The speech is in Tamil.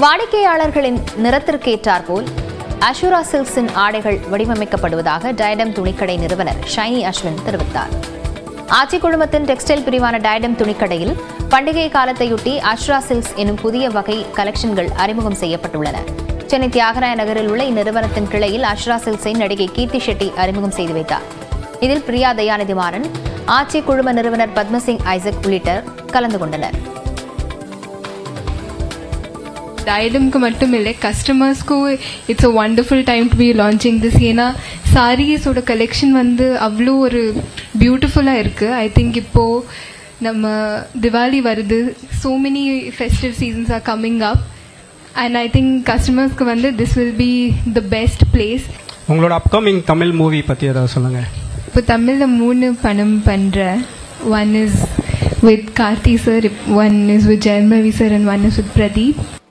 வாடிக்கையாளர்களின் நிறத்திற்கேற்றாற்போல் அஷூரா சில்க்ஸின் ஆடைகள் வடிவமைக்கப்படுவதாக டயடம் துணிக்கடை நிறுவனர் ஷைனி அஸ்வின் தெரிவித்தார் ஆட்சி குழுமத்தின் டெக்ஸ்டைல் பிரிவான டயடம் துணிக்கடையில் பண்டிகை காலத்தையொட்டி அஷ்ரா சில்க்ஸ் எனும் புதிய வகை கலெக்ஷன்கள் அறிமுகம் செய்யப்பட்டுள்ளன சென்னை தியாகராய நகரில் உள்ள இந்நிறுவனத்தின் கிளையில் அஷ்ரா சில்க்ஸை நடிகை கீர்த்தி ஷெட்டி அறிமுகம் செய்து வைத்தார் இதில் பிரியா தயாநிதி மாறன் ஆட்சி குழும நிறுவனர் பத்மசிங் ஐசக் உள்ளிட்டோர் கலந்து கொண்டனர் டயடம்க்கு மட்டும் இல்லை கஸ்டமர்ஸ்க்கும் it's a wonderful time to be launching this ஏன்னா சாரீஸோட கலெக்ஷன் வந்து அவ்வளோ ஒரு பியூட்டிஃபுல்லாக இருக்குது ஐ திங்க் இப்போது நம்ம திவாலி வருது so many festive seasons are coming up and I think கஸ்டமர்ஸ்க்கு வந்து this will be the best place உங்களோட அப்கமிங் தமிழ் மூவி பற்றி ஏதாவது சொல்லுங்கள் இப்போ தமிழில் மூணு படம் பண்ணுறேன் one is with Karthi sir one is with Jayam Ravi sir and one is with Pradeep